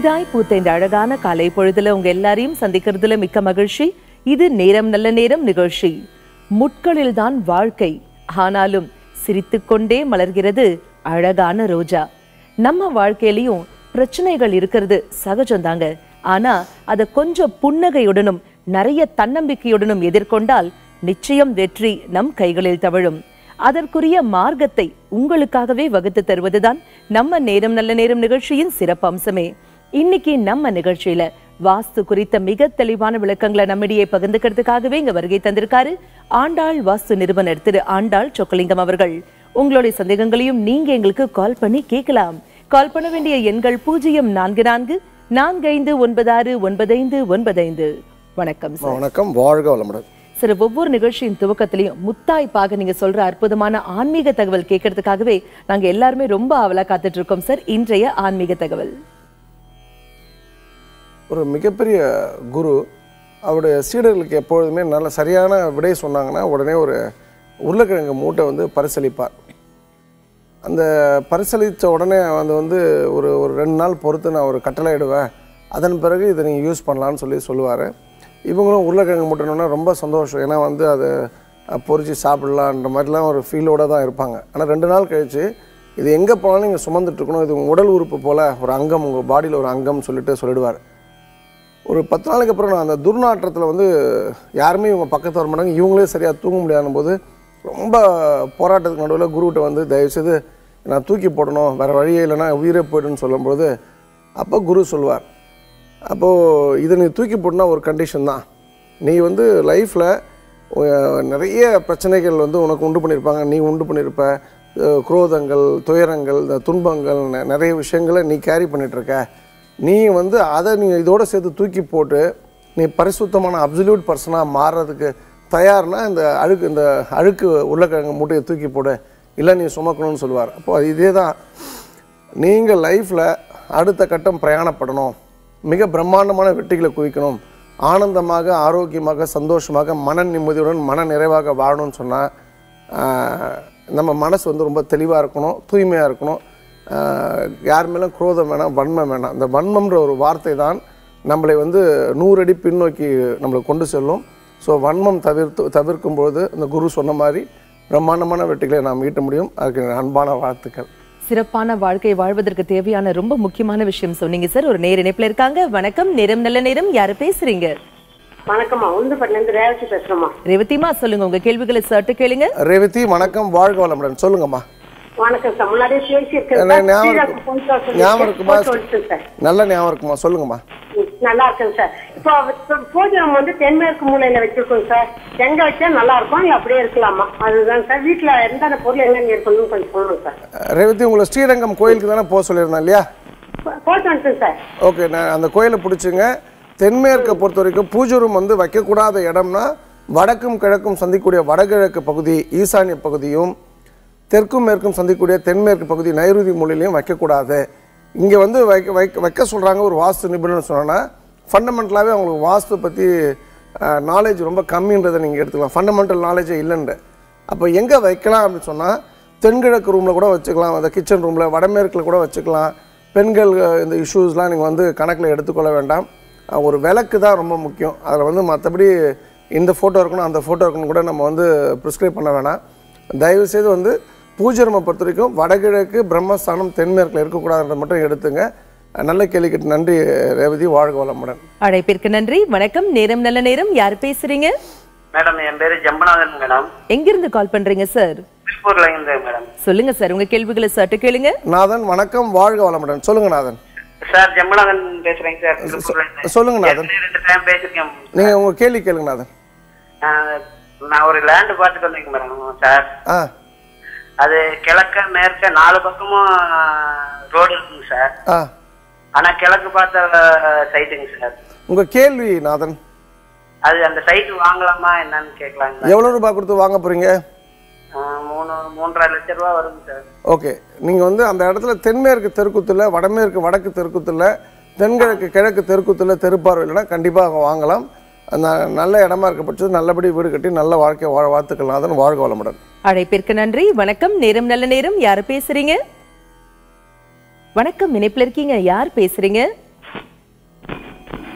புதிதாய் பூத்த இந்த அழகான காலை பொழுதுல உங்க எல்லாரையும் சந்திக்கிறதுல மிக்க மகிழ்ச்சி இது நேரம் நல்ல நேரம் நிகழ்ச்சி முட்களில்தான் வாழ்க்கை ஆனாலும் சிரித்துக்கொண்டே மலர்கிறது அழகான ரோஜா நம்ம வாழ்க்கையிலயும் பிரச்சனைகள் இருக்கிறது சகஜம்தாங்க ஆனா அதை கொஞ்சம் புன்னகையுடனும் நிறைய தன்னம்பிக்கையுடனும் எதிர்கொண்டால் நிச்சயம் வெற்றி நம் கைகளில் தவழும் அதற்குரிய மார்க்கத்தை உங்களுக்காகவே வகுத்து தருவதுதான் நம்ம நேரம் நல்ல நேரம் நிகழ்ச்சியின் சிறப்பு அம்சமே இன்னைக்கு நம்ம நிகழ்ச்சியில வாஸ்து குறித்த மிக தெளிவான விளக்கங்களை நம்மிடையே பகிர்ந்துக்கிறதுக்காகவே இங்க வருகை தந்திருக்காரு ஆண்டாள் வாஸ்து நிறுவனர் திரு ஆண்டாள் சொக்கலிங்கம் அவர்கள் உங்களுடைய சந்தேகங்களையும் நீங்க எங்களுக்கு கால் பண்ணி கேட்கலாம் கால் பண்ண வேண்டிய எண்கள் பூஜ்ஜியம் நான்கு நான்கு நான்கு ஐந்து ஒன்பதாறு ஒன்பதைந்து ஒன்பதைந்து வணக்கம் சார் வணக்கம் வாழ்க வளமுடன் சார் ஒவ்வொரு நிகழ்ச்சியின் துவக்கத்திலையும் முத்தாய்ப்பாக நீங்க சொல்ற அற்புதமான ஆன்மீக தகவல் கேட்கறதுக்காகவே நாங்க எல்லாருமே ரொம்ப ஆவலா காத்துட்டு இருக்கோம் சார் இன்றைய ஆன்மீக தகவல் ஒரு மிகப்பெரிய குரு அவருடைய சீடர்களுக்கு எப்பொழுதுமே நல்ல சரியான விடை சொன்னாங்கன்னா உடனே ஒரு உருளைக்கிழங்கு மூட்டை வந்து பரிசளிப்பார் அந்த பரிசளித்த உடனே அது வந்து ஒரு ஒரு ரெண்டு நாள் பொறுத்து நான் ஒரு கட்டளை இடுவேன் அதன் பிறகு இதை நீங்கள் யூஸ் பண்ணலான்னு சொல்லி சொல்லுவார் இவங்களும் உருளைக்கிழங்கு மூட்டைனோன்னா ரொம்ப சந்தோஷம் ஏன்னா வந்து அதை பொறிச்சு சாப்பிடலான்ற மாதிரிலாம் ஒரு ஃபீலோடு தான் இருப்பாங்க ஆனால் ரெண்டு நாள் கழித்து இது எங்கே போனாலும் நீங்கள் சுமந்துட்டு இருக்கணும் இது உங்கள் உடல் உறுப்பு போல் ஒரு அங்கம் உங்கள் பாடியில் ஒரு அங்கம்னு சொல்லிட்டு சொல்லிடுவார் ஒரு பத்து நாளைக்கு அப்புறம் நான் அந்த துர்நாற்றத்தில் வந்து யாருமே இவங்க பக்கத்து வர மாட்டாங்க இவங்களே சரியாக தூங்க முடியாத போது ரொம்ப போராட்டத்துக்கு நடுவில் குருகிட்ட வந்து தயவுசெய்து நான் தூக்கி போடணும் வேறு வழியே இல்லைன்னா உயிரே போய்டுன்னு சொல்லும்போது அப்போ குரு சொல்லுவார் அப்போது இதை நீ தூக்கி போடனா ஒரு கண்டிஷன் தான் நீ வந்து லைஃப்பில் நிறைய பிரச்சனைகள் வந்து உனக்கு உண்டு பண்ணியிருப்பாங்க நீ உண்டு பண்ணியிருப்ப அஹ் குரோதங்கள் துயரங்கள் இந்த துன்பங்கள் நெ- நிறைய விஷயங்களை நீ கேரி பண்ணிகிட்ருக்க நீ வந்து அதை நீ இதோட சேர்த்து தூக்கி போட்டு நீ பரிசுத்தமான அப்சல்யூட் பர்சனாக மாறுறதுக்கு தயார்னா இந்த அழுக்கு இந்த அழுக்கு உருளைக்கிழங்கு மூட்டையை தூக்கி போடு இல்லை நீ சுமக்கணும்னு சொல்லுவார் அப்போ இதே தான் நீங்கள் லைஃப்பில் அடுத்த கட்டம் பிரயாணப்படணும் மிக பிரம்மாண்டமான வெற்றிகளை குவிக்கணும் ஆனந்தமாக ஆரோக்கியமாக சந்தோஷமாக மன நிம்மதியுடன் மன நிறைவாக வாழணும்னு சொன்னால் நம்ம மனசு வந்து ரொம்ப தெளிவாக இருக்கணும் தூய்மையாக இருக்கணும் ஆஹ் யார் மேலும் குரோதம் வேணாம் வன்மம் வேணாம் இந்த வன்மம்ன்ற ஒரு வார்த்தை தான் நம்மளை வந்து நூறு அடி பின்னோக்கி நம்மளை கொண்டு செல்லும் ஸோ வன்மம் தவிர்த்து தவிர்க்கும் பொழுது இந்த குரு சொன்ன மாதிரி பிரம்மாண்டமான வெற்றிகளை நாம் ஈட்ட முடியும் அதுக்கு என் அன்பான வாழ்த்துக்கள் சிறப்பான வாழ்க்கை வாழ்வதற்கு தேவையான ரொம்ப முக்கியமான விஷயம் சொன்னீங்க சார் ஒரு நேர் இணைப்புல இருக்காங்க வணக்கம் நேரம் நல்ல நேரம் யாரு பேசுறீங்க வணக்கம்மா உளுந்துப்பட்டில இருந்து ரேவதி பேசுறோம்மா ரேவதிமா சொல்லுங்க உங்க கேள்விகளை சட்டு கேளுங்க ரேவதி வணக்கம் வாழ்க வளமுடன் சொல்லுங்கம்மா வணக்கம் சார் முன்னாடியே பேசியிருக்கேன் என்ன சார். ஞாபகம் ஸ்ரீராம் இருக்கு? போயிட்டு வர சொல்லியிருக்கேன். ஞாபகம் இருக்குமா போயிட்டு வந்துட்டேன் சார் நல்ல ஞாபகம் இருக்குமா சொல்லுங்கம்மா ம், நல்லா இருக்கேன் சார் இப்போ இப்போ பூஜை room வந்து தென்மேற்கு மூலையில வச்சிருக்கோம் சார் எங்க வச்சா நல்லா இருக்கும் இல்ல அப்படியே இருக்கலாமா அதுதான் சார் வீட்டுல எந்தெந்த பொருள் எங்க இருக்கணும்னு கொஞ்சம் சொல்லணும் சார் ரேவதி உங்களை ஸ்ரீரங்கம் கோயிலுக்கு தானே போக சொல்லியிருந்தேன் இல்லையா போ- போயிட்டு வந்துட்டேன் சார் ஓகே நான் அந்த கோயிலை பிடிச்சிங்க தென்மேற்கை பொறுத்த வரைக்கும் பூஜை ரூம் வந்து வைக்கக்கூடாத இடம்னா வடக்கும் கிழக்கும் சந்திக்கக்கூடிய வடகிழக்கு பகுதி ஈசானிய பகுதியும் தெற்கும் மேற்கும் சந்திக்கக்கூடிய தென்மேற்கு பகுதி நைருதி மூலையிலையும் வைக்கக்கூடாது இங்கே வந்து வைக்க வைக்க வைக்க சொல்கிறாங்க ஒரு வாஸ்து நிபுணர் சொன்னோன்னா ஃபண்டமெண்டலாகவே அவங்களுக்கு வாஸ்து பற்றி நாலேஜ் ரொம்ப கம்மின்றதை நீங்கள் எடுத்துக்கலாம் ஃபண்டமெண்டல் நாலேஜே இல்லைன்ற அப்போ எங்கே வைக்கலாம் அப்படின்னு சொன்னால் தென்கிழக்கு ரூமில் கூட வச்சுக்கலாம் அந்த கிச்சன் ரூமில் வடமேற்கில் கூட வச்சுக்கலாம் பெண்கள் அஹ், இந்த இஷ்யூஸ்லாம் நீங்கள் வந்து கணக்கில் எடுத்துக்கொள்ள வேண்டாம் அஹ், ஒரு விளக்கு தான் ரொம்ப முக்கியம் அதில் வந்து மற்றபடி இந்த ஃபோட்டோ இருக்கணும் அந்த ஃபோட்டோ இருக்கணும் கூட நம்ம வந்து ப்ரிஸ்கிரைப் பண்ண வேணாம் தயவுசெய்து வந்து பூஜை ரூமை பொறுத்த வரைக்கும் வடகிழக்கு பிரம்மஸ்தானம் தென்மேற்கில் இருக்கக்கூடாதுன்றதை மட்டும் எடுத்துங்க நல்ல கேள்விக்கு நன்றி ரேவதி வாழ்க வளமுடன் அழைப்பிற்கு நன்றி வணக்கம் நேரம் நல்ல நேரம் யார் பேசுறீங்க மேடம் என் பேரு ஜம்பநாதன் மேடம் எங்கிருந்து கால் பண்றீங்க சார் திருப்பூர்ல இருந்து மேடம் சொல்லுங்க சார் உங்க கேள்விகளை சட்டு கேளுங்க நாதன் வணக்கம் வாழ்க வளமுடன் சொல்லுங்க நாதன் சார் ஜம்பநாதன் பேசுறேங்க சார் திருப்பூர்ல இருந்து சொல்லுங்க நாதன் ஏற்கனவே ரெண்டு டைம் பேசிருக்கேன் நீங்கள் உங்கள் கேள்வி கேளுங்க நாதன் ஆஹ், நான் ஒரு லேண்ட் பார்த்துட்டு வந்தேங்க மேடம் சார் ஆ அது கிழக்க மேற்க நாலு பக்கமும் ரோடு இருக்குங்க சார் ஆ ஆனா கிழக்கு பார்த்த சைட்டுங்க சார் உங்கள் கேள்வி நாதன் அது அந்த சைட் வாங்கலாமா என்னன்னு கேட்கலாங்க எவ்வளோ ரூபாய் கொடுத்து வாங்க போகிறீங்க மூணு மூன்றரை லட்சம் ரூபா வருங்க சார் ஓகே நீங்கள் வந்து அந்த இடத்துல தென்மேற்கு தெருக்குத்தில் வடமேற்கு வடக்கு தெருக்குத்தில் தென்கிழக்கு கிழக்கு தெருக்குத்தில் தெருப்பார்வை இல்லைன்னா கண்டிப்பாக அவங்க வாங்கலாம் அந்த நல்ல இடமா இருக்க பட்சத்தில் நல்லபடி வீடு கட்டி நல்ல வாழ்க்கை வாழ வாழ்த்துக்கள் நாதன் வாழ்க வளமுடன் அழைப்பிற்கு நன்றி வணக்கம் நேரம் நல்ல நேரம் யார் பேசுறீங்க வணக்கம் இணைப்புல இருக்கீங்க யார் பேசுறீங்க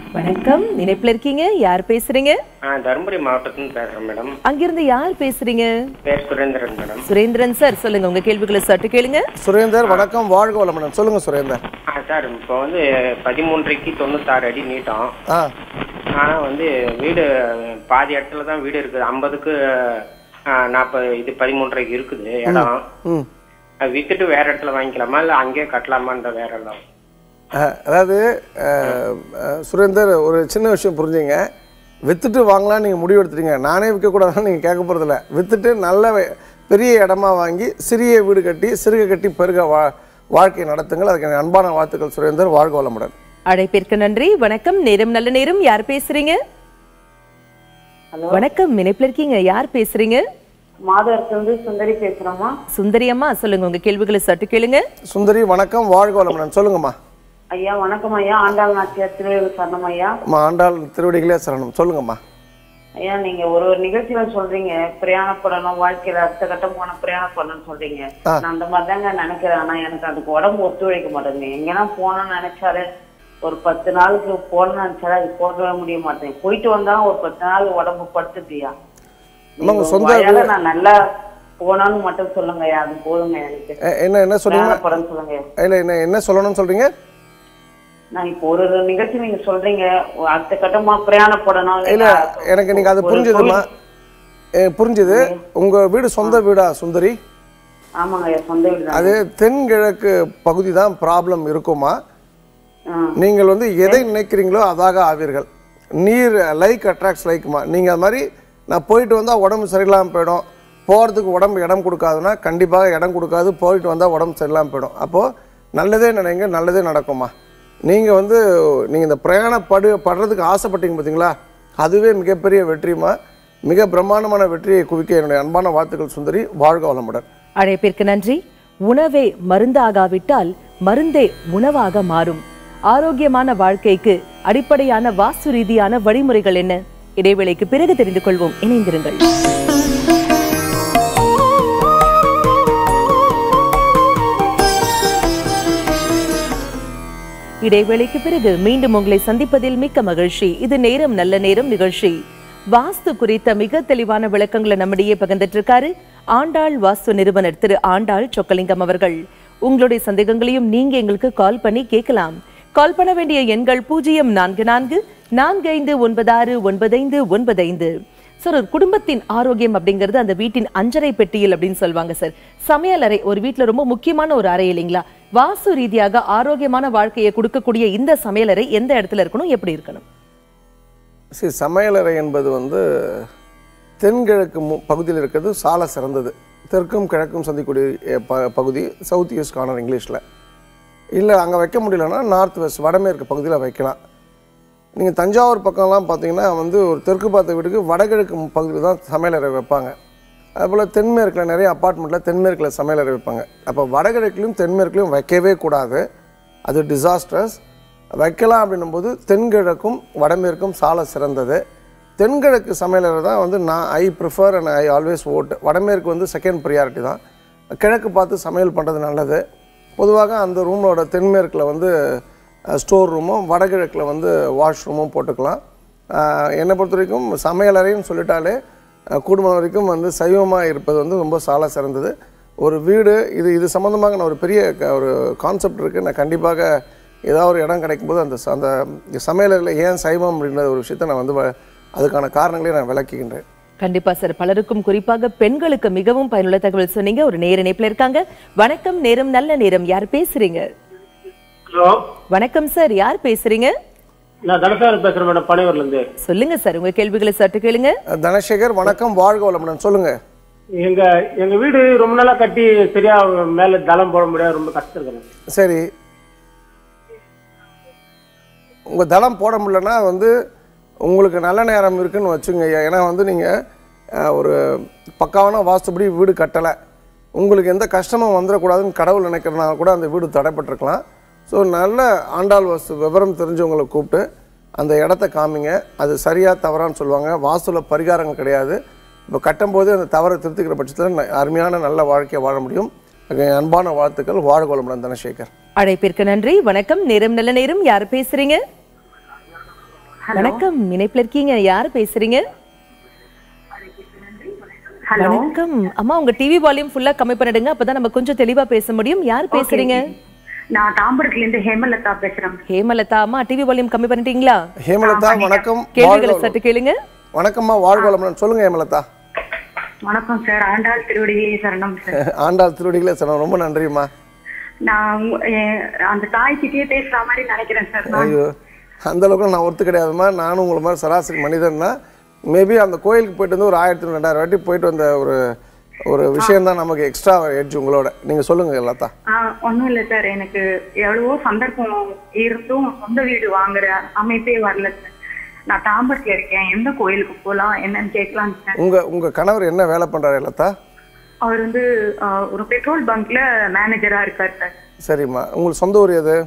வணக்கம் இணைப்புல இருக்கீங்க யார் பேசுறீங்க ஆ தருமபுரி மாவட்டத்துலேருந்து பேசுகிறேன் மேடம் அங்கிருந்து யார் பேசுறீங்க பேர் சுரேந்திரன் மேடம் சுரேந்திரன் சார் சொல்லுங்க உங்க கேள்விகளை சற்று கேளுங்க சுரேந்தர் வணக்கம் வாழ்க வளமுடன் சொல்லுங்க சுரேந்தர் ஆ சார் இப்போ வந்து பதிமூன்றைக்கு தொண்ணூத்தாறு அடி நீட்டம் ஆ ஆனால் வந்து வீடு பாதி இடத்துல தான் வீடு இருக்குது ஐம்பதுக்கு நாற்பது இது பதிமூன்றரைக்கு இருக்குது இடம் ம் அது வித்துட்டு வேற இடத்துல வாங்கிக்கலாமா இல்லை அங்கேயே கட்டலாமான்ற வேற இடம் அஹ், அதாவது அஹ், அஹ், சுரேந்தர் ஒரு சின்ன விஷயம் புரிஞ்சுங்க வித்துட்டு வாங்கலாம் நீங்கள் முடிவு எடுத்துட்டீங்க நானே விற்கக்கூடாதுன்னு நீங்கள் கேட்க போகிறதில்ல வித்துட்டு நல்ல வே- பெரிய இடமா வாங்கி சிறிய வீடு கட்டி சிறுக கட்டி பெருக வா வாழ்க்கை நடத்துங்கள் அதுக்கு என் அன்பான வாழ்த்துக்கள் சுரேந்தர் வாழ்க வளமுடன் அழைப்பிற்கு நன்றி வணக்கம் நேரம் நல்ல நேரம் யார் பேசுறீங்க வணக்கம் இணைப்புல இருக்கீங்க யார் பேசுறீங்க மாதவரத்துலேருந்து சுந்தரி பேசுகிறோமா சுந்தரி அம்மா சொல்லுங்க உங்க கேள்விகளை சற்று கேளுங்க சுந்தரி வணக்கம் வாழ்க வளமுடன் சொல்லுங்கம்மா ஐயா வணக்கம் ஐயா ஆண்டாள் நாச்சியார் திருவேலூர் சரணம் ஐயா அம்மா ஆண்டாள் திருவடிகளே சரணம் சொல்லுங்கம்மா ஐயா நீங்க ஒரு ஒரு நிகழ்ச்சியில சொல்றீங்க பிரயாணப்படணும் வாழ்க்கையில அடுத்த கட்டம் போன பிரயாணப்படணும்னு சொல்றீங்க நான் அந்த மாதிரி தாங்க நினைக்கிறேன் ஆனா எனக்கு அதுக்கு உடம்பு ஒத்துழைக்க மாட்டேங்குது எங்கன்னா போகணும்னு நினைச்சாலே ஒரு பத்து நாளுக்கு போகணும்னு நினைச்சாலே அது போகவே முடிய மாட்டேங்குது போயிட்டு வந்தாலும் ஒரு பத்து நாள் உடம்பு படுத்துட்டியா அம்மா, உங்க சொந்த வாயால நான் நல்லா போனான்னு மட்டும் சொல்லுங்க ஐயா அது போதுங்க எனக்கு எ- என்ன என்ன சொன்னீங்க பிரயாணப்படம் சொல்லுங்க ஐயா. இல்லை என்ன என்ன சொல்லணும்னு சொல்கிறீங்க நான் இப்போ ஒரு ஒரு நிகழ்ச்சி நீங்க சொல்றீங்க அடுத்த கட்டமா பிரயாணப்படணும் இல்ல எனக்கு நீங்க அது ஒரு புரிஞ்சுதுமா கோயில்- புரிஞ்சுது உங்க வீடு சொந்த வீடா சுந்தரி ஆமாங்க ஐயா சொந்த வீடு தான் அது தென்கிழக்கு பகுதி தான் ப்ராப்ளம் இருக்குமா ஆ. நீங்கள் வந்து எதை நினைக்கிறீங்களோ அதாக ஆவீர்கள் நீர் லைக் அட்ராக்ட்ஸ் லைக்குமா நீங்கள் அது மாதிரி நான் போயிட்டு வந்தால் உடம்பு சரியில்லாமல் போயிடும் போகிறதுக்கு உடம்பு இடம் கொடுக்காதுன்னா கண்டிப்பாக இடம் கொடுக்காது போயிட்டு வந்தால் உடம்பு சரியில்லாமல் போயிடும் அப்போது நல்லதே நினைங்க நல்லதே நடக்குமா நீங்கள் வந்து நீங்கள் இந்த பிரயாணப்படு படுறதுக்கு ஆசைப்பட்டீங்க பார்த்தீங்களா அதுவே மிகப்பெரிய வெற்றிமா மிக பிரம்மாண்டமான வெற்றியை குவிக்க என்னுடைய அன்பான வாழ்த்துக்கள் சுந்தரி வாழ்க வளமுடன் அழைப்பிற்கு நன்றி உணவே மருந்தாகாவிட்டால் மருந்தே உணவாக மாறும் ஆரோக்கியமான வாழ்க்கைக்கு அடிப்படையான வாஸ்து ரீதியான வழிமுறைகள் என்ன இடைவேளைக்கு பிறகு தெரிந்து கொள்வோம் இணைந்திருங்கள் இடைவேளைக்கு பிறகு மீண்டும் உங்களை சந்திப்பதில் மிக்க மகிழ்ச்சி இது நேரம் நல்ல நேரம் நிகழ்ச்சி வாஸ்து குறித்த மிக தெளிவான விளக்கங்களை நம்மிடையே பகிர்ந்துட்டு இருக்காரு ஆண்டாள் வாஸ்து நிறுவனர் திரு ஆண்டாள் சொக்கலிங்கம் அவர்கள் உங்களுடைய சந்தேகங்களையும் நீங்க எங்களுக்கு கால் பண்ணி கேட்கலாம் கால் பண்ண வேண்டிய எண்கள் பூஜ்ஜியம் நான்கு நான்கு நான்கு ஐந்து ஒன்பதாறு ஒன்பதைந்து ஒன்பதைந்து சார் ஒரு குடும்பத்தின் ஆரோக்கியம் அப்படிங்கிறது அந்த வீட்டின் அஞ்சரை பெட்டியில் அப்படின்னு சொல்லுவாங்க சார் சமையல் அறை ஒரு வீட்ல ரொம்ப முக்கியமான ஒரு அறை இல்லைங்களா வாஸ்து ரீதியாக ஆரோக்கியமான வாழ்க்கையை கொடுக்கக்கூடிய இந்த சமையலறை எந்த இடத்துல இருக்கணும் எப்படி இருக்கணும் சரி சமையலறை என்பது வந்து தென்கிழக்கு மு பகுதியில் இருக்கிறது சால சிறந்தது தெற்கும் கிழக்கும் சந்திக்கூடிய அஹ், ப பகுதி சவுத் ஈஸ்ட் கார்னர் இங்கிலீஷில் இல்லை அங்கே வைக்க முடியலன்னா நார்த் வெஸ்ட் வடமேற்கு பகுதியில் வைக்கலாம் நீங்கள் தஞ்சாவூர் பக்கம்லாம் பார்த்தீங்கன்னா வந்து ஒரு தெற்கு பார்த்த வீட்டுக்கு வடகிழக்கு பகுதியில் தான் சமையலறை வைப்பாங்க அதுபோல் தென்மேற்கில் நிறைய அப்பார்ட்மெண்ட்டில் தென்மேற்கில் சமையலறை வைப்பாங்க அப்போ வடகிழக்குலையும் தென்மேற்குலையும் வைக்கவே கூடாது அது டிசாஸ்டர்ஸ் வைக்கலாம் அப்படின்னும் போது தென்கிழக்கும் வடமேற்கும் சால சிறந்தது தென்கிழக்கு சமையலறை தான் வந்து நான் I prefer and I always ஓட் வடமேற்கு வந்து செகண்ட் ப்ரியாரிட்டி தான் கிழக்கு பார்த்து சமையல் பண்ணுறது நல்லது பொதுவாக அந்த ரூமோட தென்மேற்கில் வந்து ஸ்டோர் ரூமும் வடகிழக்கில் வந்து வாஷ் ரூமும் போட்டுக்கலாம் அஹ், என்னை பொறுத்த வரைக்கும் சமையலறைன்னு சொல்லிட்டாலே அஹ், கூடுமான வரைக்கும் வந்து சைவமாக இருப்பது வந்து ரொம்ப சால சிறந்தது ஒரு வீடு இது இது சம்மந்தமாக நான் ஒரு பெரிய க- ஒரு கான்செப்ட் இருக்குது நான் கண்டிப்பாக ஏதாவது ஒரு இடம் கிடைக்கும்போது அந்த ச- அந்த சமையலறையில் ஏன் சைவம் அப்படின்ற ஒரு விஷயத்தை நான் வந்து வ- அதுக்கான காரணங்களை நான் விளக்குகின்றேன் கண்டிப்பா சார் பலருக்கும் குறிப்பாக பெண்களுக்கு மிகவும் பயனுள்ள தகவல் சொன்னீங்க ஒரு நேர இணைப்புல இருக்காங்க வணக்கம் நேரம் நல்ல நேரம் யார் பேசுறீங்க ஹலோ வணக்கம் சார் யார் பேசுறீங்க நான் தனசாரி பேசுறேன் மேடம் பனையூர்ல இருந்து சொல்லுங்க சார் உங்க கேள்விகளை சற்று கேளுங்க அஹ், தனசேகர் வணக்கம் வாழ்க வளமுடன் சொல்லுங்கள் எங்க எங்க வீடு ரொம்ப நாளா கட்டி சரியா மேல தளம் போட முடியாது ரொம்ப கஷ்டம் இருக்கு சரி உங்கள் தளம் போட முடியலன்னா வந்து உங்களுக்கு நல்ல நேரம் இருக்குன்னு வச்சுங்க ஐயா ஏன்னா வந்து நீங்கள் ஒரு பக்காவான வாஸ்துபடி வீடு கட்டலை உங்களுக்கு எந்த கஷ்டமும் வந்துடக்கூடாதுன்னு கடவுள் நினைக்கிறனால கூட அந்த வீடு தடைப்பட்டிருக்கலாம் ஸோ நல்ல ஆண்டாள் வாஸ்து விவரம் தெரிஞ்சவங்களை கூப்பிட்டு அந்த இடத்த காமிங்க அது சரியா தவறான்னு சொல்லுவாங்க வாஸ்துல பரிகாரங்கள் கிடையாது இப்போ கட்டும்போது அந்த தவறை திருத்திக்கிற பட்சத்தில் அருமையான நல்ல வாழ்க்கையை வாழ முடியும் அதுக்கு என் அன்பான வாழ்த்துக்கள் வாழ்க வளமுடன் தனசேகர் அழைப்பிற்கு நன்றி வணக்கம் நேரம் நல்ல நேரம் யார் பேசுறீங்க வணக்கம் இணைப்புல இருக்கீங்க யாரு பேசுறீங்க ஹலோ வணக்கம் அம்மா உங்க டிவி வால்யூம் ஃபுல்லா கம்மி பண்ணிடுங்க அப்பதான் நம்ம கொஞ்சம் தெளிவா பேச முடியும் யார் பேசுறீங்க நான் தாம்பரத்துல இருந்து ஹேமலதா பேசுறேன் ஹேமலதா அம்மா டிவி வால்யூம் கம்மி பண்ணிட்டீங்களா ஹேமலதா வணக்கம் கேள்விகளை வாழ்க சற்று கேளுங்க வணக்கம்மா வாழ்க வளமுடன் சொல்லுங்க ஹேமலதா வணக்கம் சார் ஆண்டாள் திருவடிகளே சரணம் சார் ஆண்டாள் திருவடிகளே சொன்னோம் ரொம்ப நன்றிம்மா நான் உங்க- என் அந்த தாய்கிட்டயே பேசுற மாதிரி நினைக்கிறேன் சார் நான். ஐயோ அந்த அளவுக்கு நான் ஒத்து கிடையாதும்மா நானும் உங்களை மாதிரி சராசரி மனிதன் தான் மேபி அந்த கோயிலுக்கு போயிட்டு வந்து ஒரு ஆயிரத்தி ரெண்டாயிரம் வாட்டி போயிட்டு வந்த ஒரு ஒரு விஷயம் தான் நமக்கு எக்ஸ்ட்ரா எட்ஜ் உங்களோட நீங்க சொல்லுங்க எல்லாத்தா ஆ, ஒண்ணும் இல்ல சார் எனக்கு எவ்வளவோ சந்தர்ப்பம் இருந்தும் சொந்த வீடு வாங்குற அமைப்பே வரல சார் நான் தாம்பரத்துல இருக்கேன் எந்த கோயிலுக்கு போலாம் என்னன்னு கேட்கலாம் சார் உங்க உங்க கணவர் என்ன வேலை பண்றாரு எல்லாத்தா அவர் வந்து ஆ, ஒரு பெட்ரோல் பங்க்ல மேனேஜரா இருக்கார் சார் சரிம்மா உங்களுக்கு சொந்த ஊர் எது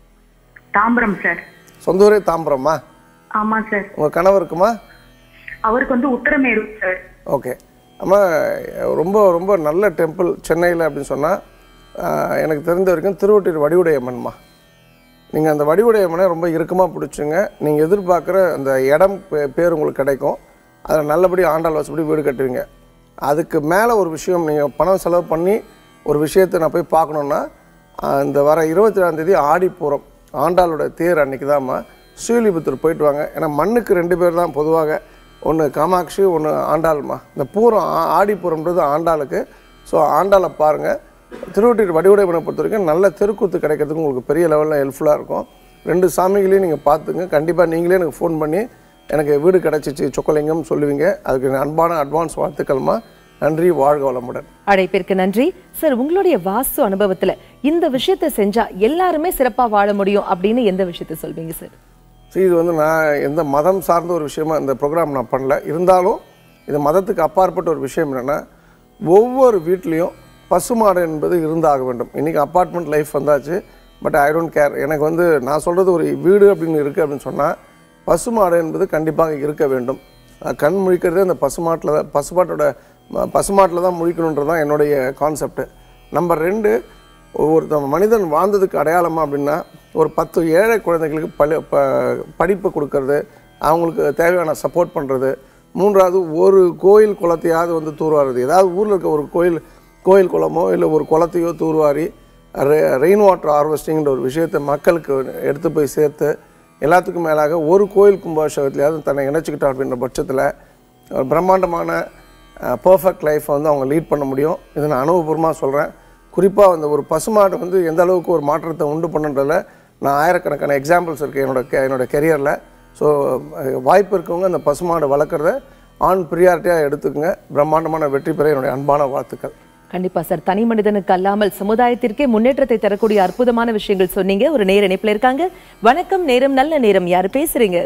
தாம்பரம் சார் சொந்த ஊரே தாம்பரம்மா ஆமா சார் உங்க கணவருக்குமா அவருக்கு வந்து உத்தரமேரூர் சார் ஓகே அம்மா ரொம்ப ரொம்ப நல்ல டெம்பிள் சென்னையில் அப்படின்னு சொன்னால் எனக்கு தெரிஞ்ச வரைக்கும் திருவொட்டியூர் வடிவுடையம்மன்மா நீங்கள் அந்த வடிவுடையம்மனை ரொம்ப இறுக்கமாக பிடிச்சுங்க நீங்கள் எதிர்பார்க்குற அந்த இடம் பே- பேர் உங்களுக்கு கிடைக்கும் அதில் நல்லபடி ஆண்டாள் வசப்படி வீடு கட்டுவீங்க அதுக்கு மேலே ஒரு விஷயம் நீங்கள் பணம் செலவு பண்ணி ஒரு விஷயத்தை நான் போய் பார்க்கணுன்னா ஆஹ், இந்த வர இருபத்தி தேதி ஆடிப்பூரம் ஆண்டாளோட தேர் அன்னைக்கு தான்மா ஸ்ரீலிபுத்தூர் போயிட்டு வாங்க ஏன்னா மண்ணுக்கு ரெண்டு பேர் தான் பொதுவாக ஒன்று காமாட்சி ஒன்று ஆண்டாள்மா இந்த பூரம் ஆ- ஆடிப்பூரம்ன்றது ஆண்டாளுக்கு ஸோ ஆண்டாளை பாருங்கள் திருவொட்டியூர் வடிவுடைமனை பொறுத்த வரைக்கும் நல்ல தெருக்கூத்து கிடைக்கிறதுக்கு உங்களுக்கு பெரிய லெவலில் ஹெல்ப்ஃபுல்லாக இருக்கும் ரெண்டு சாமிகளையும் நீங்கள் பார்த்துங்க கண்டிப்பாக நீங்களே எனக்கு ஃபோன் பண்ணி எனக்கு வீடு கிடச்சிச்சு சொக்கலிங்கம் சொல்லுவீங்க அதுக்கு என் அன்பான அட்வான்ஸ் வாழ்த்துக்கள்மா நன்றி வாழ்க வளமுடன் அழைப்பிற்கு நன்றி சார் உங்களுடைய வாஸ்து அனுபவத்துல இந்த விஷயத்தை செஞ்சா எல்லாருமே சிறப்பா வாழ முடியும் அப்படின்னு எந்த விஷயத்தை சொல்வீங்க சார் சரி இது வந்து நான் எந்த மதம் சார்ந்த ஒரு விஷயமா இந்த ப்ரோக்ராம் நான் பண்ணல இருந்தாலும் இது மதத்துக்கு அப்பாற்பட்ட ஒரு விஷயம் என்னென்னா ஒவ்வொரு வீட்லேயும் பசுமாடு என்பது இருந்தாக வேண்டும் இன்றைக்கி அப்பார்ட்மெண்ட் லைஃப் வந்தாச்சு பட் ஐ டோன்ட் கேர் எனக்கு வந்து நான் சொல்கிறது ஒரு வீடு அப்படின்னு இருக்குது அப்படின்னு சொன்னால் பசுமாடு என்பது கண்டிப்பாக இருக்க வேண்டும் அஹ் கண் முழிக்கிறதே அந்த பசுமாட்டில் தான் பசுமாட்டோட ம- பசுமாட்டில் தான் முழிக்கணுன்றது தான் என்னுடைய கான்செப்ட் நம்பர் ரெண்டு ஒருத்தன் மனிதன் வாழ்ந்ததுக்கு அடையாளமா அப்படின்னா ஒரு பத்து ஏழை குழந்தைகளுக்கு பள்ளி ப படிப்பு கொடுக்கறது அவங்களுக்கு தேவையான சப்போர்ட் பண்ணுறது மூன்றாவது ஒரு கோயில் குளத்தையாவது வந்து தூர்வாருது ஏதாவது ஊரில் இருக்க ஒரு கோயில் கோயில் குளமோ இல்லை ஒரு குளத்தையோ தூர்வாரி ரெயின் வாட்டர் ஹார்வெஸ்டிங்கிற ஒரு விஷயத்தை மக்களுக்கு எடுத்து போய் சேர்த்து எல்லாத்துக்கும் மேலாக ஒரு கோயில் கும்பாபிஷேகத்திலேயாவது தன்னை இணைச்சிக்கிட்டோம் அப்படின்ற பட்சத்தில் ஒரு பிரம்மாண்டமான பர்ஃபெக்ட் லைஃப்பை வந்து அவங்க லீட் பண்ண முடியும் இதை நான் அனுபவபூர்வமாக சொல்கிறேன் குறிப்பாக அந்த ஒரு பசுமாடு வந்து எந்த அளவுக்கு ஒரு மாற்றத்தை உண்டு பண்ணுன்றதுல நான் ஆயிரக்கணக்கான எக்ஸாம்பிள்ஸ் இருக்குது என்னோட கே என்னோட கெரியரில் ஸோ வாய்ப்பு இருக்கவங்க அந்த பசுமாடு வளர்க்குறத ஆண் ப்ரியாரிட்டியாக எடுத்துக்கங்க பிரம்மாண்டமான வெற்றி பெற என்னுடைய அன்பான வாழ்த்துக்கள் கண்டிப்பா சார் தனி மனிதனுக்கு அல்லாமல் சமுதாயத்திற்கே முன்னேற்றத்தை தரக்கூடிய அற்புதமான விஷயங்கள் சொன்னீங்க ஒரு நேர இணைப்புல இருக்காங்க வணக்கம் நேரம் நல்ல நேரம் யார் பேசுறீங்க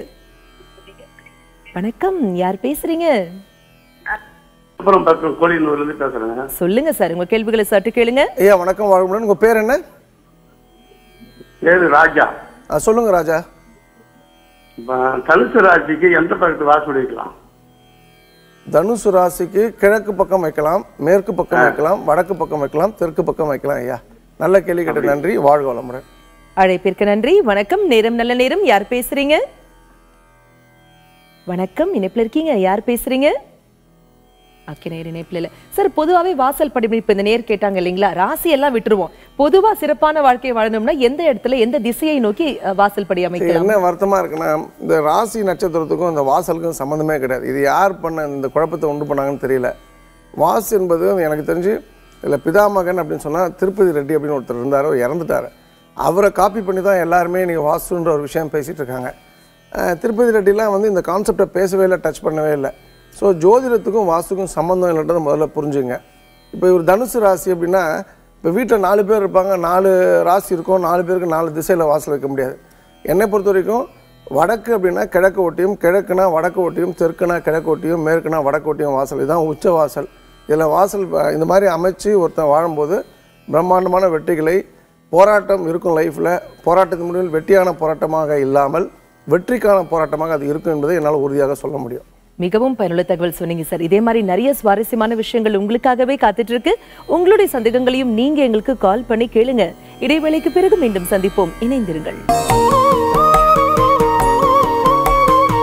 வணக்கம் யார் பேசுறீங்க அப்புறம் பக்கம் கோழியனூர்லேருந்து பேசுகிறேங்க சொல்லுங்க சார் உங்க கேள்விகளை சற்று கேளுங்க ஐயா வணக்கம் வாழ்முடன் உங்கள் பேர் என்ன பேரு ராஜா ஆ, சொல்லுங்க ராஜா இப்ப தனுசு ராசிக்கு எந்த பக்கத்து வாசல் வைக்கலாம் தனுசு ராசிக்கு கிழக்கு பக்கம் வைக்கலாம் மேற்கு பக்கம் வைக்கலாம் வடக்கு பக்கம் வைக்கலாம் தெற்கு பக்கம் வைக்கலாம் ஐயா நல்ல கேள்வி கேட்ட நன்றி வாழ்க வளமுடன் அழைப்பிற்கு நன்றி வணக்கம் நேரம் நல்ல நேரம் யார் பேசுறீங்க வணக்கம் இணைப்புல இருக்கீங்க யார் பேசுறீங்க ஓகே நேர் இணைப்புல இல்ல சார் பொதுவாவே வாசல் படி இப்ப இந்த நேர் கேட்டாங்க இல்லைங்களா ராசி எல்லாம் விட்டுருவோம் பொதுவா சிறப்பான வாழ்க்கையை வாழணும்னா எந்த இடத்துல எந்த திசையை நோக்கி அஹ், வாசல் படி இது அமைக்கலாம் என்ன வருத்தமா இருக்குன்னா இந்த ராசி நட்சத்திரத்துக்கும் இந்த வாசலுக்கும் சம்மந்தமே கிடையாது இது யார் பண்ண இந்த குழப்பத்தை உண்டு பண்ணாங்கன்னு தெரியல வாசு என்பது எனக்கு தெரிஞ்சு இல்லை பிதாமகன் அப்படின்னு சொன்னால் திருப்பதி ரெட்டி அப்படின்னு ஒருத்தர் இருந்தார் அவர் இறந்துட்டார் அவரை காப்பி பண்ணி தான் எல்லாருமே நீங்கள் வாசுன்ற ஒரு விஷயம் பேசிகிட்டு இருக்காங்க அஹ், திருப்பதி ரெட்டிலாம் வந்து இந்த கான்செப்டை பேசவே இல்லை டச் பண்ணவே இல்லை ஸோ ஜோதிடத்துக்கும் வாஸ்துக்கும் சம்மந்தம் இல்லைன்றதை முதல்ல புரிஞ்சுங்க இப்போ இவர் தனுசு ராசி அப்படின்னா இப்போ வீட்டில் நாலு பேர் இருப்பாங்க நாலு ராசி இருக்கும் நாலு பேருக்கு நாலு திசையில் வாசல் வைக்க முடியாது என்னை பொறுத்த வரைக்கும் வடக்கு அப்படின்னா கிழக்கு ஒட்டியும் கிழக்குனா வடக்கு ஒட்டியும் தெற்குனா கிழக்கு ஒட்டியும் மேற்குனா வடக்கு ஒட்டியும் வாசல் இதுதான் உச்ச வாசல் இதில் வாசல் அஹ், இந்த மாதிரி அமைச்சு ஒருத்தன் வாழும்போது பிரம்மாண்டமான வெற்றிகளை போராட்டம் இருக்கும் லைஃப்பில் போராட்டத்தின் முடிவில் வெற்றியான போராட்டமாக இல்லாமல் வெற்றிக்கான போராட்டமாக அது இருக்கும் என்பதை என்னால் உறுதியாக சொல்ல முடியும் மிகவும் பயனுள்ள தகவல் சொன்னீங்க சார் இதே மாதிரி நிறைய சுவாரஸ்யமான விஷயங்கள் உங்களுக்காகவே காத்துட்டு இருக்கு உங்களுடைய சந்தேகங்களையும் நீங்க எங்களுக்கு கால் பண்ணி கேளுங்க இடைவேளைக்கு பிறகு மீண்டும் சந்திப்போம் இணைந்திருங்கள்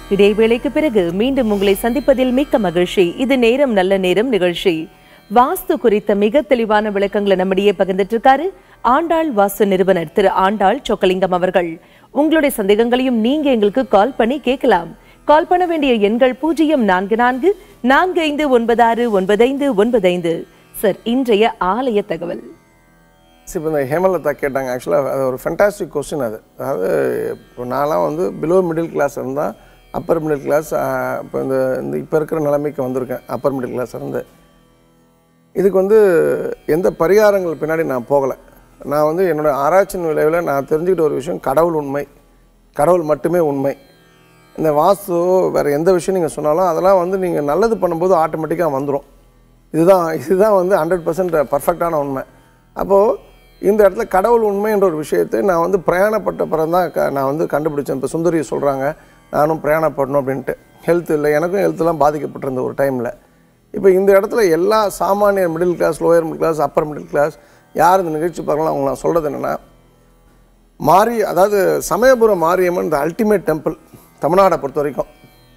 இடைவேளைக்கு பிறகு மீண்டும் உங்களை சந்திப்பதில் மிக்க மகிழ்ச்சி இது நேரம் நல்ல நேரம் நிகழ்ச்சி வாஸ்து குறித்த மிக தெளிவான விளக்கங்களை நம்மிடையே பகிர்ந்துட்டு இருக்காரு ஆண்டாள் வாஸ்து நிறுவனர் திரு ஆண்டாள் சொக்கலிங்கம் அவர்கள் உங்களுடைய சந்தேகங்களையும் நீங்க எங்களுக்கு கால் பண்ணி கேட்கலாம் கால் பண்ண வேண்டிய எண்கள் பூஜ்ஜியம் நான்கு நான்கு நான்கு ஐந்து ஒன்பதாறு ஒன்பதைந்து ஒன்பதைந்து சார் இன்றைய ஆலய தகவல் இப்போ இந்த ஹேமலதா கேட்டாங்க ஆக்சுவலாக அது ஒரு ஃபென்டாஸ்டிக் கொஸ்டின் அது அதாவது இப்போ நான்லாம் வந்து பிலோ மிடில் கிளாஸ் இருந்தால் அப்பர் மிடில் கிளாஸ் இப்போ இந்த இந்த இப்போ இருக்கிற நிலைமைக்கு வந்திருக்கேன் அப்பர் மிடில் கிளாஸ் இருந்து இதுக்கு வந்து எந்த பரிகாரங்கள் பின்னாடி நான் போகலை நான் வந்து என்னோட ஆராய்ச்சியின் விளைவில் நான் தெரிஞ்சுக்கிட்ட ஒரு விஷயம் கடவுள் உண்மை கடவுள் மட்டுமே உண்மை இந்த வாஸ்து வேறு எந்த விஷயம் நீங்கள் சொன்னாலும் அதெல்லாம் வந்து நீங்கள் நல்லது பண்ணும்போது ஆட்டோமேட்டிக்காக வந்துடும் இதுதான் இதுதான் வந்து ஹண்ட்ரட் பர்சன்ட் பர்ஃபெக்டான உண்மை அப்போது இந்த இடத்துல கடவுள் உண்மைன்ற ஒரு விஷயத்தை நான் வந்து பிரயாணப்பட்ட பிறகு தான் க- நான் வந்து கண்டுபிடிச்சேன் இப்போ சுந்தரி சொல்கிறாங்க நானும் பிரயாணப்படணும் அப்படின்ட்டு ஹெல்த் இல்லை எனக்கும் ஹெல்த்லாம் பாதிக்கப்பட்டிருந்த ஒரு டைமில் இப்போ இந்த இடத்துல எல்லா சாமானியர் middle class lower middle class upper middle class யார் இந்த நிகழ்ச்சி பார்க்கலாம் அவங்க நான் சொல்கிறது என்னென்னா மாரி அதாவது சமயபுரம் மாரியம்மன் இந்த அல்டிமேட் டெம்பிள் தமிழ்நாடை பொறுத்த வரைக்கும்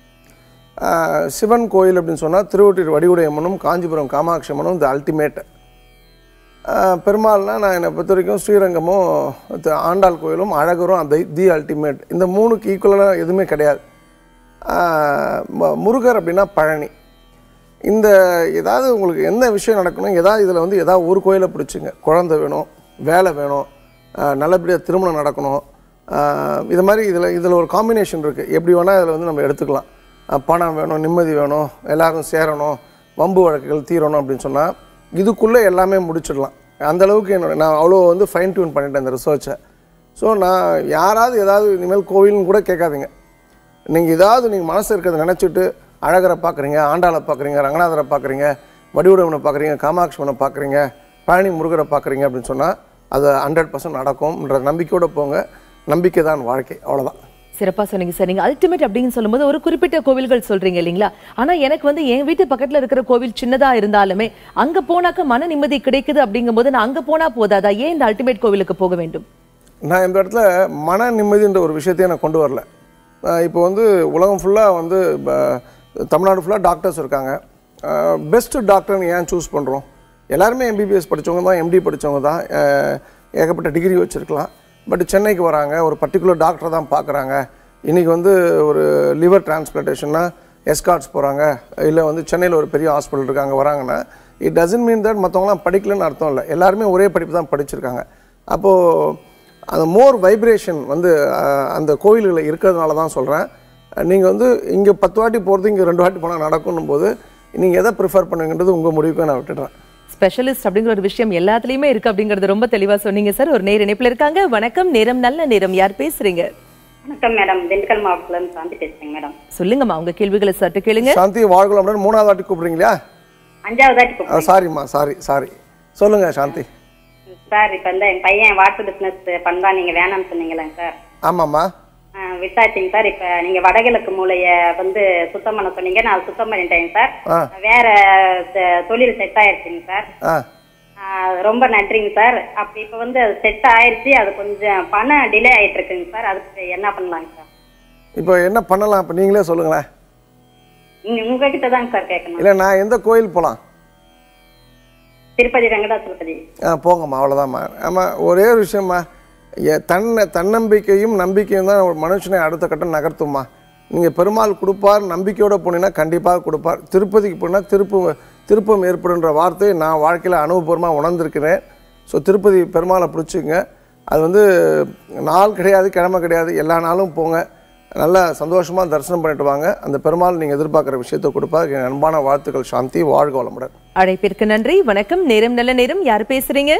ஆஹ், சிவன் கோயில் அப்படின்னு சொன்னால் திருவொற்றியூர் வடிவுடையம்மனும் காஞ்சிபுரம் காமாட்சி அம்மனும் இந்த அல்டிமேட் பெருமாள்னா நான் என்னை பொறுத்த வரைக்கும் ஸ்ரீரங்கமும் த- ஆண்டாள் கோயிலும் அழகரும் அந்த தி அல்டிமேட் இந்த மூணுக்கு ஈக்குவலாக எதுவுமே கிடையாது ஆஹ், ம- முருகர் அப்படின்னா பழனி இந்த ஏதாவது உங்களுக்கு என்ன விஷயம் நடக்கணும் ஏதாவது இதில் வந்து ஏதாவது ஒரு கோயிலை பிடிச்சிங்க குழந்தை வேணும் வேலை வேணும் ஆஹ் நல்லபடியாக திருமணம் நடக்கணும் ஆஹ் இது மாதிரி இதில் இதில் ஒரு காம்பினேஷன் இருக்குது எப்படி வேணால் இதில் வந்து நம்ம எடுத்துக்கலாம் ஆஹ் பணம் வேணும் நிம்மதி வேணும் எல்லாரும் சேரணும் வம்பு வழக்குகள் தீரணும் அப்படின்னு சொன்னால் இதுக்குள்ளே எல்லாமே முடிச்சிடலாம் அந்த அளவுக்கு என்னோட நான் அவ்வளோ வந்து ஃபைன் டியூன் பண்ணிட்டேன் இந்த ரிசர்ச்சை ஸோ நான் யாராவது ஏதாவது இனிமேல் கோவில்னு கூட கேட்காதீங்க நீங்கள் ஏதாவது நீங்கள் மனசு இருக்கிறத நினச்சிட்டு அழகரை பார்க்குறீங்க ஆண்டாளை பார்க்குறீங்க ரங்கநாதரை பார்க்குறீங்க வடிவுடவனை பார்க்குறீங்க காமாட்சிவனை பார்க்குறீங்க பழனி முருகரை பார்க்குறீங்க அப்படின்னு சொன்னால் அது ஹண்ட்ரட் பர்சன்ட் நடக்கும்ன்ற நம்பிக்கையோடு போங்க நம்பிக்கை தான் வாழ்க்கை அவ்வளோதான் சிறப்பா சொன்னீங்க சார் நீங்க அல்டிமேட் அப்படின்னு சொல்லும்போது ஒரு குறிப்பிட்ட கோவில்கள் சொல்றீங்க இல்லைங்களா ஆனா எனக்கு வந்து என் வீட்டு பக்கத்துல இருக்கிற கோவில் சின்னதா இருந்தாலுமே அங்க போனாக்க மன நிம்மதி கிடைக்குது அப்படிங்கும்போது நான் அங்க போனா போதாதா ஏன் இந்த அல்டிமேட் கோவிலுக்கு போக வேண்டும் நான் இந்த இடத்துல மன நிம்மதின்ற ஒரு விஷயத்தையும் நான் கொண்டு வரல நான் இப்போ வந்து உலகம் ஃபுல்லாக வந்து ப- தமிழ்நாடு ஃபுல்லாக டாக்டர்ஸ் இருக்காங்க பெஸ்ட்டு டாக்டர்னு ஏன் சூஸ் பண்ணுறோம் எல்லாருமே எம்பிபிஎஸ் படித்தவங்க தான் எம்டி படித்தவங்க தான் அஹ், ஏகப்பட்ட டிகிரி வச்சுருக்கலாம் பட் சென்னைக்கு வராங்க ஒரு பர்டிகுலர் டாக்டரை தான் பார்க்குறாங்க இன்றைக்கி வந்து ஒரு லிவர் டிரான்ஸ்பிளான்டேஷன்னா எஸ்கார்ட்ஸ் போகிறாங்க இல்லை வந்து சென்னையில் ஒரு பெரிய ஹாஸ்பிட்டல் இருக்காங்க வராங்கன்னா இட் டசன்ட் மீன் தட் மற்றவங்களாம் படிக்கலன்னு அர்த்தம் இல்லை எல்லாருமே ஒரே படிப்பு தான் படிச்சிருக்காங்க அப்போது அந்த மோர் வைப்ரேஷன் வந்து அஹ், அந்த கோயில்களில் இருக்கிறதுனால தான் சொல்கிறேன் நீங்கள் வந்து இங்கே பத்து வாட்டி போகிறது இங்கே ரெண்டு வாட்டி போனால் நடக்கணும் போது நீங்கள் எதை ப்ரிஃபர் பண்ணுங்கன்றது உங்கள் முடிவுக்கு நான் விட்டுடுறேன் ஸ்பெஷலிஸ்ட் அப்படிங்கிற ஒரு விஷயம் எல்லாத்துலயுமே இருக்கு அப்படிங்கறது ரொம்ப தெளிவா சொன்னீங்க சார் ஒரு நேர் இணைப்புல இருக்காங்க வணக்கம் நேரம் நல்ல நேரம் யார் பேசுறீங்க வணக்கம் மேடம் திண்டுக்கல் மாவட்டத்துல இருந்து சாந்தி பேசுறேங்க மேடம் சொல்லுங்கம்மா உங்க கேள்விகளை சற்று கேளுங்க சாந்தி வாழ்கலம் அப்படின்னு மூணாவது வாட்டி கூப்பிடுறீங்களா அஞ்சாவது தாட்டி கூப்பிடுறேன். சாரிம்மா சாரி சாரி சொல்லுங்கள் சாந்தி சார் இப்ப வந்து என் பையன் வாட்டர் பிசினஸ் பண்றா நீங்க வேணாம்னு சொன்னீங்களேங்க சார் ஆமாம்மா ஆஹ் விட்டாச்சுங்க சார் இப்ப நீங்க வடகிழக்கு மூலைய வந்து சுத்தம் பண்ண சொன்னீங்க நான் சுத்தம் பண்ணிட்டேங்க சார் ஆ வேற த- தொழில் செட் ஆயிருச்சுங்க சார் ஆ ஆஹ் ரொம்ப நன்றிங்க சார் அப்படி இப்ப வந்து அது செட் ஆயிருச்சு அது கொஞ்சம் பணம் டிலே ஆயிட்டு இருக்குங்க சார் அதுக்கு என்ன பண்ணலாங்க சார் இப்போ என்ன பண்ணலாம் இப்போ நீங்களே சொல்லுங்களேன் நீங்க உங்ககிட்ட தாங்க சார் கேட்கணும் இல்லை நான் எந்த கோயில் போகலாம் திருப்பதி வெங்கடாச்சலபதி ஆ போங்கம்மா அவ்வளோதாம்மா ஆமாம் ஒரே ஒரு விஷயம்மா எ- தன்னை தன்னம்பிக்கையும் நம்பிக்கையும் தான் ஒரு மனுஷனை அடுத்த கட்டம் நகர்த்தும்மா நீங்கள் பெருமாள் கொடுப்பார் நம்பிக்கையோடு போனீங்கன்னா கண்டிப்பாக கொடுப்பார் திருப்பதிக்கு போனால் திருப்பு திருப்பம் ஏற்படுன்ற வார்த்தையை நான் வாழ்க்கையில் அனுபவபூர்வமாக உணர்ந்திருக்கிறேன் ஸோ திருப்பதி பெருமாளை பிடிச்சிங்க அது வந்து நாள் கிடையாது கிழமை கிடையாது எல்லா நாளும் போங்க நல்லா சந்தோஷமாக தரிசனம் பண்ணிட்டு வாங்க அந்த பெருமாள் நீங்கள் எதிர்பார்க்குற விஷயத்தை கொடுப்பார் என் அன்பான வாழ்த்துக்கள் சாந்தி வாழ்க வளமுடன் அழைப்பிற்கு நன்றி வணக்கம் நேரம் நல்ல நேரம் யார் பேசுறீங்க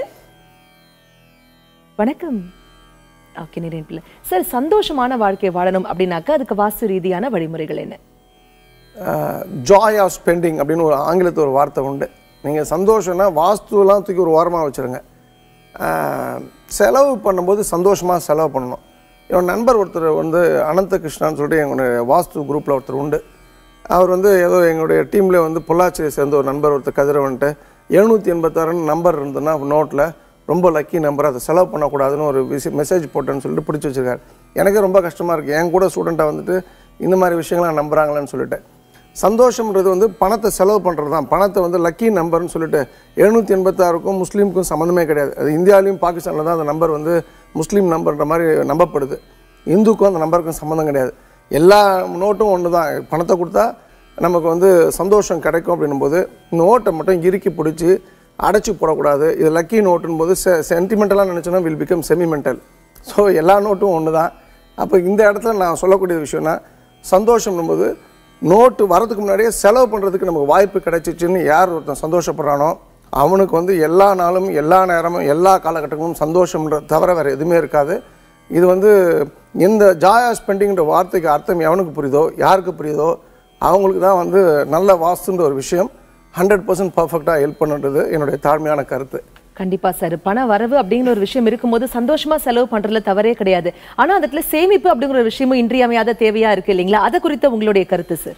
வணக்கம் ஓகே நேரம் சார் சந்தோஷமான வாழ்க்கை வாழணும் அப்படின்னாக்கா அதுக்கு வாஸ்து ரீதியான வழிமுறைகள் என்ன ஜாய் ஆஃப் ஸ்பெண்டிங் அப்படின்னு ஒரு ஆங்கிலத்தில் ஒரு வார்த்தை உண்டு நீங்கள் சந்தோஷம்னா வாஸ்துவெல்லாம் தூக்கி ஒரு ஓரமாக வச்சுருங்க ஆஹ், செலவு பண்ணும்போது சந்தோஷமாக செலவு பண்ணணும் என் நண்பர் ஒருத்தர் வந்து அனந்த கிருஷ்ணான்னு சொல்லிட்டு எங்களுடைய வாஸ்து குரூப்பில் ஒருத்தர் உண்டு அவர் வந்து ஏதோ எங்களுடைய டீமில் வந்து பொள்ளாச்சியை சேர்ந்த ஒரு நண்பர் ஒருத்தர் கதிரவன்ட்டு எழுநூற்றி எண்பத்தாறுன்னு நம்பர் இருந்ததுன்னா நோட்டில் ரொம்ப லக்கி நம்பர் அதை செலவு பண்ணக்கூடாதுன்னு ஒரு விசி மெசேஜ் போட்டேன்னு சொல்லிட்டு பிடிச்சி வச்சிருக்காரு எனக்கே ரொம்ப கஷ்டமாக இருக்குது என் கூட ஸ்டூடெண்ட்டாக வந்துட்டு இந்த மாதிரி விஷயங்கள்லாம் நம்புகிறாங்களான்னு சொல்லிட்டு சந்தோஷம்ன்றது வந்து பணத்தை செலவு பண்ணுறது தான் பணத்தை வந்து லக்கி நம்பர்னு சொல்லிட்டு எழுநூற்றி எண்பத்தாறுக்கும் முஸ்லீமுக்கும் சம்மந்தமே கிடையாது அது இந்தியாவிலையும் பாகிஸ்தானில் தான் அந்த நம்பர் வந்து முஸ்லீம் நம்பர்ன்ற மாதிரி நம்பப்படுது இந்துக்கும் அந்த நம்பருக்கும் சம்மந்தம் கிடையாது எல்லா நோட்டும் ஒன்று தான் பணத்தை கொடுத்தா நமக்கு வந்து சந்தோஷம் கிடைக்கும் அப்படின்னும் போது நோட்டை மட்டும் இறுக்கி பிடிச்சி அடைச்சி போடக்கூடாது இது லக்கி நோட்டுன்னு போது செ சென்டிமெண்டலாக நினச்சோன்னா வில் பிகம் செமிமெண்டல் ஸோ எல்லா நோட்டும் ஒன்று தான் அப்போ இந்த இடத்துல நான் சொல்லக்கூடிய விஷயம்னா சந்தோஷம்னும் போது நோட்டு வரதுக்கு முன்னாடியே செலவு பண்ணுறதுக்கு நமக்கு வாய்ப்பு கிடைச்சிச்சுன்னு யார் ஒருத்தன் சந்தோஷப்படுறானோ அவனுக்கு வந்து எல்லா நாளும் எல்லா நேரமும் எல்லா காலகட்டங்களும் சந்தோஷம்ன்ற தவிர வேறு எதுவுமே இருக்காது இது வந்து இந்த ஜாயா ஸ்பெண்டிங்கிற வார்த்தைக்கு அர்த்தம் எவனுக்கு புரியுதோ யாருக்கு புரியுதோ அவங்களுக்கு தான் வந்து நல்ல வாஸ்துன்ற ஒரு விஷயம் ஹண்ட்ரட் பர்சன்ட் பர்ஃபெக்டாக ஹெல்ப் பண்ணுன்றது என்னுடைய தாழ்மையான கருத்து கண்டிப்பா சார் பண வரவு அப்படிங்கிற ஒரு விஷயம் இருக்கும்போது சந்தோஷமா செலவு பண்றதுல தவறே கிடையாது ஆனா அதுல சேமிப்பு அப்படிங்கிற ஒரு விஷயமும் இன்றியமையாத தேவையா இருக்கு இல்லைங்களா அதை குறித்த உங்களுடைய கருத்து சார்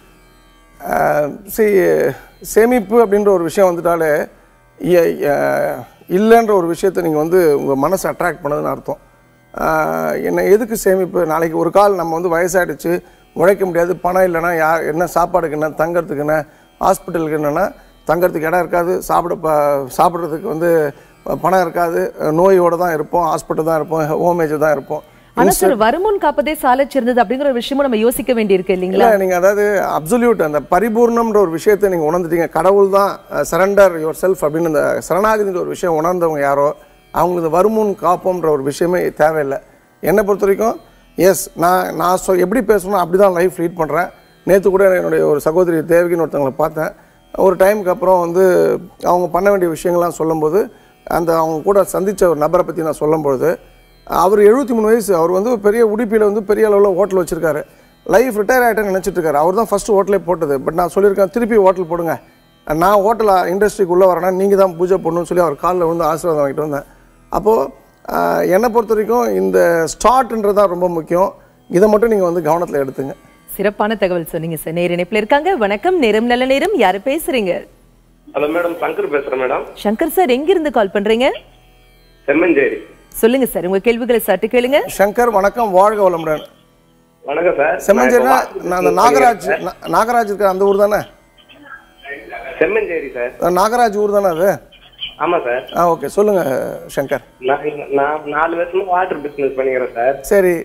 சரி சேமிப்பு அப்படின்ற ஒரு விஷயம் வந்துட்டாலே இ- அஹ், இல்லைன்ற ஒரு விஷயத்தை நீங்கள் வந்து உங்கள் மனசை அட்ராக்ட் பண்ணதுன்னு அர்த்தம் ஆஹ், என்ன எதுக்கு சேமிப்பு நாளைக்கு ஒரு கால் நம்ம வந்து வயசாயிடுச்சு உழைக்க முடியாது பணம் இல்லைன்னா யார் என்ன சாப்பாடுக்கு என்ன தங்கறதுக்கு என்ன ஹாஸ்பிட்டலுக்கு என்னென்னா தங்கறதுக்கு இடம் இருக்காது சாப்பிட ப சாப்பிட்றதுக்கு வந்து பணம் இருக்காது நோயோடு தான் இருப்போம் ஹாஸ்பிட்டல் தான் இருப்போம் ஹோமேஜ் தான் இருப்போம் ஆனா சார் வருமுன் காப்பதே சாலச் சிறந்தது அப்படிங்கிற ஒரு விஷயமும் நம்ம யோசிக்க வேண்டியிருக்கு இல்லைங்களா இல்லை நீங்கள் அதாவது அப்சல்யூட் அந்த பரிபூர்ணம்ன்ற ஒரு விஷயத்தை நீங்கள் உணர்ந்துட்டீங்க கடவுள் தான் சரண்டர் யுவர் செல்ஃப் அப்படின்னு இந்த சரணாகதின்ற ஒரு விஷயம் உணர்ந்தவங்க யாரோ அவங்களுக்கு இந்த வருமுன் காப்போம்ன்ற ஒரு விஷயமே தேவையில்லை என்னை பொறுத்த வரைக்கும் எஸ் நான் நான் சொ எப்படி பேசணும் அப்படி தான் லைஃப் லீட் பண்ணுறேன் நேற்று கூட என்னுடைய ஒரு சகோதரி தேவகின்னு ஒருத்தவங்களை பார்த்தேன் ஒரு டைமுக்கு அப்புறம் வந்து அவங்க பண்ண வேண்டிய விஷயங்கள்லாம் சொல்லும்போது அந்த அவங்க கூட சந்தித்த ஒரு நபரை பற்றி நான் சொல்லும்பொழுது அவர் எழுபத்தி மூணு வயசு அவர் வந்து பெரிய உடுப்பியில் வந்து பெரிய அளவில் ஹோட்டல் வச்சிருக்காரு லைஃப் ரிட்டையர் ஆகிட்டேன்னு நினச்சிட்டு இருக்காரு அவர் தான் ஃபஸ்ட்டு ஹோட்டலே போட்டது பட் நான் சொல்லியிருக்கேன் திருப்பி ஹோட்டல் போடுங்க நான் ஹோட்டல் இண்டஸ்ட்ரிக்குள்ளே வரேன்னா நீங்கள் தான் பூஜை பண்ணணும்னு சொல்லி அவர் காலில் வந்து ஆசீர்வாதம் வாங்கிட்டு வந்தேன் அப்போது என்னை பொறுத்த வரைக்கும் இந்த ஸ்டார்ட்ன்றது தான் ரொம்ப முக்கியம் இதை மட்டும் நீங்கள் வந்து கவனத்தில் எடுத்துங்க சிறப்பான தகவல் சொன்னீங்க சார் நேர இணைப்புல இருக்காங்க வணக்கம் நேரம் நல்ல நேரம் யாரு பேசுறீங்க ஹலோ மேடம் சங்கர் பேசுறேன் மேடம் சங்கர் சார் எங்க இருந்து கால் பண்றீங்க செம்மஞ்சேரி சொல்லுங்க சார் உங்க கேள்விகளை சட்டு கேளுங்க சங்கர் வணக்கம் வாழ்க வளமுடன் வணக்கம் சார் செம்மஞ்சேரினா நான் நான் இப்ப அந்த நாகராஜ் நா- நாகராஜ் இருக்கிற அந்த ஊர் தானே செம்மஞ்சேரி சார் நாகராஜ் ஊர் தானே அது ஆமா சார் ஆ ஓகே சொல்லுங்கள் சங்கர் நான் நான் நாலு வருஷமா வாட்டர் பிசினஸ் பண்ணிக்கிறேன் சார் சரி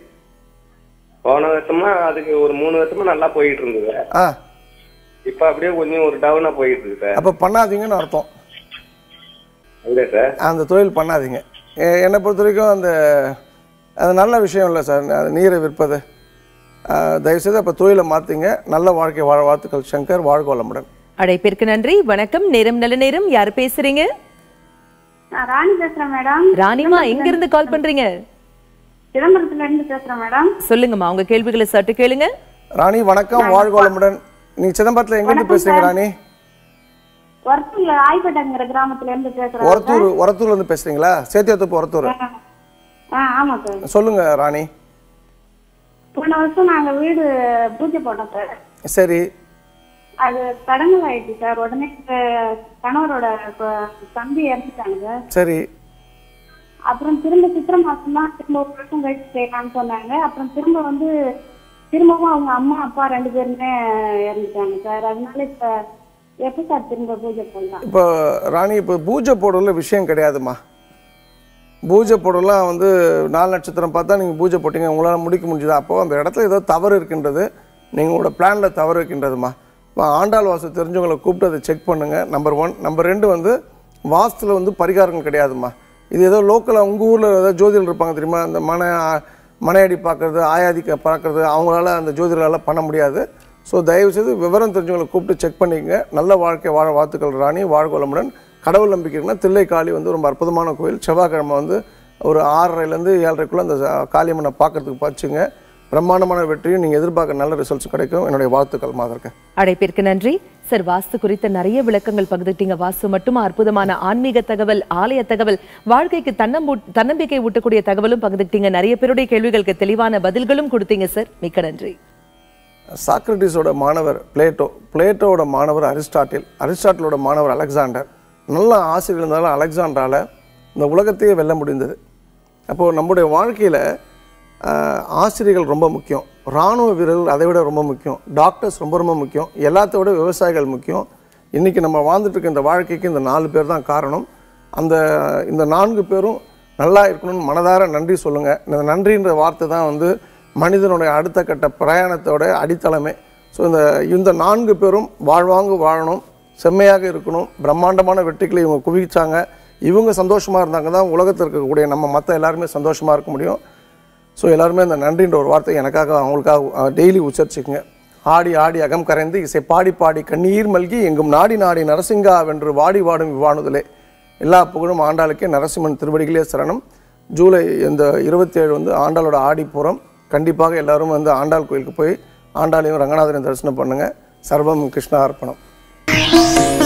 போன வருஷமா அதுக்கு ஒரு மூணு வருஷமா நல்லா போயிட்டு இருந்தது ஆ இப்ப அப்படியே கொஞ்சம் ஒரு டவுனா போயிட்டு இருக்கு சார் அப்போ பண்ணாதீங்கன்னு அர்த்தம் அப்படியே சார் அந்த தொழில் பண்ணாதீங்க எ- என்னை பொறுத்த வரைக்கும் அந்த அது நல்ல விஷயம் இல்லை சார் அது நீரை விற்பது ஆ, தயவுசெய்து அப்போ தொழிலை மாற்றிங்க நல்ல வாழ்க்கை வாழ வாழ்த்துக்கள் சங்கர் வாழ்க வளமுடன் அழைப்பிற்கு நன்றி வணக்கம் நேரம் நல்ல நேரம் யார் பேசுறீங்க நான் ராணி பேசுறேன் மேடம் ராணிமா எங்க இருந்து கால் பண்றீங்க சிதம்பரத்துல இருந்து பேசுறேன் மேடம் சொல்லுங்கம்மா உங்க கேள்விகளை சட்டு கேளுங்க ராணி வணக்கம் வாழ்க வளமுடன் நீங்கள் சிதம்பரத்தில் எங்கேருந்து பேசுறீங்க ராணி ஒருத்தூர்ல ஆய்பேட்டைங்கிற கிராமத்துல இருந்து பேசுறேன் ஒரத்தூர் ஒரத்தூர்லேருந்து பேசுறீங்களா சேத்தியாத்தோப்பு ஒரத்தூர் ஆ ஆமா சார் சொல்லுங்க ராணி போன வருஷம் நாங்க வீடு பூஜை போட்டோம் சார் சரி அது தடங்கல் ஆயிடுச்சு சார் உடனே அஹ், கணவரோட ப- தம்பி இறந்துட்டாங்க சார் சரி அப்புறம் திரும்ப சித்திரை மாசம் தான் திரும்ப ஒரு வருஷம் கழிச்சு செய்யலாம்னு சொன்னாங்க அப்புறம் திரும்ப வந்து திரும்பவும் அவங்க அம்மா அப்பா ரெண்டு பேருமே இறந்துட்டாங்க சார் அதனால இப்ப எப்ப சார் திரும்ப பூஜை பண்ணலாம் இப்போ ராணி இப்போ பூஜை போடல விஷயம் கிடையாதுமா பூஜை போடலாம் வந்து நாலு நட்சத்திரம் பார்த்தா நீங்கள் பூஜை போட்டீங்க உங்களால் முடிக்க முடிஞ்சுதா அப்போது அந்த இடத்துல ஏதோ தவறு இருக்கின்றது நீங்கள் உங்களோட பிளானில் தவறு இருக்கின்றதுமா இப்போ ஆண்டாள் வாசு தெரிஞ்சவங்களை கூப்பிட்டு அதை செக் பண்ணுங்கள் நம்பர் ஒன் நம்பர் ரெண்டு வந்து வாஸ்துல வந்து பரிகாரங்கள் கிடையாதுமா இது ஏதோ லோக்கலாக உங்கள் ஊரில் ஏதோ ஜோதிடர் இருப்பாங்க தெரியுமா அந்த மன மனையடி பார்க்குறது ஆயாதிக்க பார்க்குறது அவங்களால அந்த ஜோதிடரால் பண்ண முடியாது ஸோ தயவுசெய்து விவரம் தெரிஞ்சவங்களை கூப்பிட்டு செக் பண்ணிக்கங்க நல்ல வாழ்க்கை வாழ வாழ்த்துக்கள் ராணி வாழ்க வளமுடன் கடவுள் நம்பிக்கைன்னா தில்லைக்காளி வந்து ரொம்ப அற்புதமான கோயில் செவ்வாய்க்கிழமை வந்து ஒரு ஆறரைலேருந்து ஏழரைக்குள்ளே அந்த ச- காளியம்மனை பார்க்கறதுக்கு பச்சுங்க பிரம்மாண்டமான வெற்றியும் நீங்கள் எதிர்பார்க்க நல்ல ரிசல்ட்ஸ் கிடைக்கும் என்னுடைய வாழ்த்துக்கள் மாதர்க்க அழைப்பிற்கு நன்றி சார் வாஸ்து குறித்த நிறைய விளக்கங்கள் பகிர்ந்துட்டீங்க வாஸ்து மட்டுமா அற்புதமான ஆன்மீக தகவல் ஆலய தகவல் வாழ்க்கைக்கு தன்னம்பூ தன்னம்பிக்கை ஊட்டக்கூடிய தகவலும் பகிர்ந்துட்டீங்க நிறைய பேருடைய கேள்விகளுக்கு தெளிவான பதில்களும் கொடுத்தீங்க சார் மிக்க நன்றி சாக்ரட்டிஸோட மாணவர் பிளேட்டோ பிளேட்டோட மாணவர் அரிஸ்டாட்டில் அரிஸ்டாட்டிலோட மாணவர் அலெக்சாண்டர் நல்ல ஆசிரியர் இருந்தாலும் அலெக்சாண்டரால் இந்த உலகத்தையே வெல்ல முடிந்தது அப்போது நம்முடைய வாழ்க்கையில் ஆஹ், ஆசிரியர்கள் ரொம்ப முக்கியம் இராணுவ வீரர்கள் அதை விட ரொம்ப முக்கியம் டாக்டர்ஸ் ரொம்ப ரொம்ப முக்கியம் எல்லாத்த விட விவசாயிகள் முக்கியம் இன்றைக்கி நம்ம வாழ்ந்துட்டு இருக்க இந்த வாழ்க்கைக்கு இந்த நாலு பேர் தான் காரணம் அந்த இந்த நான்கு பேரும் நல்லா இருக்கணும்னு மனதார நன்றி சொல்லுங்கள் இந்த நன்றின்ற வார்த்தை தான் வந்து மனிதனுடைய அடுத்த கட்ட பிரயாணத்தோட அடித்தளமே ஸோ இந்த இந்த நான்கு பேரும் வாழ்வாங்கு வாழணும் செம்மையாக இருக்கணும் பிரம்மாண்டமான வெற்றிகளை இவங்க குவிச்சாங்க இவங்க சந்தோஷமாக இருந்தாங்க தான் உலகத்தில் இருக்கக்கூடிய நம்ம மற்ற எல்லாருமே சந்தோஷமாக இருக்க முடியும் ஸோ எல்லாருமே இந்த நன்றின்ற ஒரு வார்த்தை எனக்காக அவங்களுக்காக டெய்லி உச்சரிச்சுக்குங்க ஆடி ஆடி அகம் கரைந்து இசை பாடி பாடி கண்ணீர் மல்கி எங்கும் நாடி நாடி நரசிங்கா வென்று வாடி வாடும் விவானுதலே எல்லா புகழும் ஆண்டாளுக்கே நரசிம்மன் திருவடிகளே சரணம் ஜூலை இந்த இருபத்தேழு வந்து ஆண்டாளோட ஆடிப்புறம் கண்டிப்பாக எல்லாரும் வந்து ஆண்டாள் கோயிலுக்கு போய் ஆண்டாளையும் ரங்கநாதனையும் தரிசனம் பண்ணுங்கள் சர்வம் கிருஷ்ணா அர்ப்பணம்